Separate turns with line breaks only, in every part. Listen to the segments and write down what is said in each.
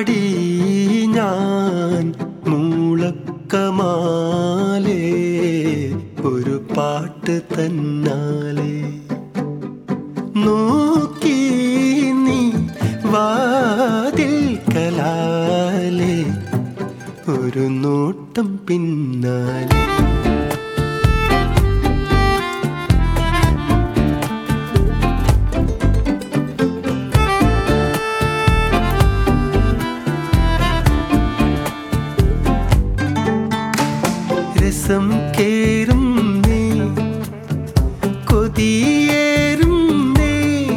പാടി ഞാൻ മൂളക്കമാലേ ഒരു പാട്ട് തന്നാലേ നോക്കി നീ വാതിൽ കലാലേ ഒരു നോട്ടം പിന്നാലെ രസം കേറും നീ കൊതിയേറും നീ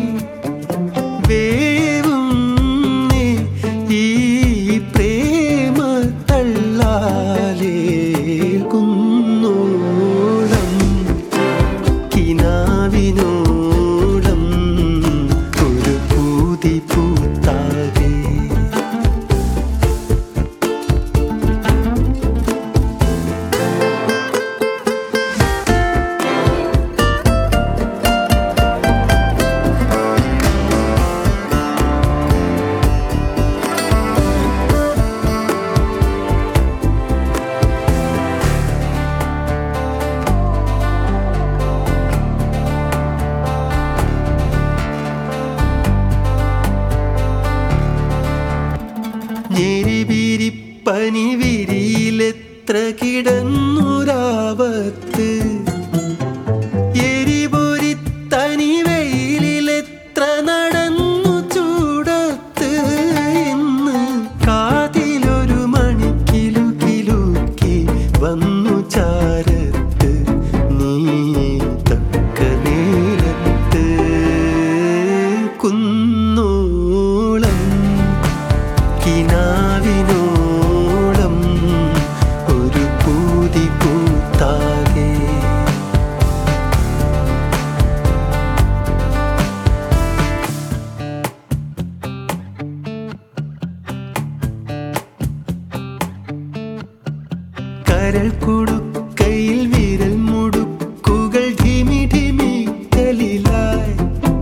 വേവും നീ ഈ പ്രേമ തള്ളാലേ കുന്നോളം കിനാവിനോളം ഒരു പൂതി പൂത്താകേ ഞെരിവിരിപ്പനി വിരിയിലെത്ര കിടന്നുരാവത്ത് എരിപൊരി തനി വെയിലിലെത്ര നടന്നു ചൂടത്ത് ഇന്ന് കാതിലൊരു മണിക്കിലു കിലുക്കി വന്നു ചാരത്ത് നീ തക്ക നേരത്ത് കുന്നോളം കിനാവിനോളം ഒരു പൂതി പൂത്താകെ കരൾ കുടുക്കയിൽ വിരൽ മുടുക്കുകൾ ധിമി ധിമിക്കലിലായി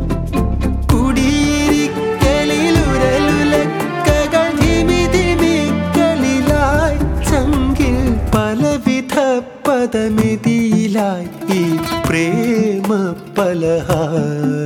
കുടിയിരിക്കലിൽ ഉരലുലക്കകൾ ധിമി ധിമിക്കലിലായി ചങ്കിൽ പലവിധ പദമിതിയിലായി ഈ പ്രേമ പലഹാരം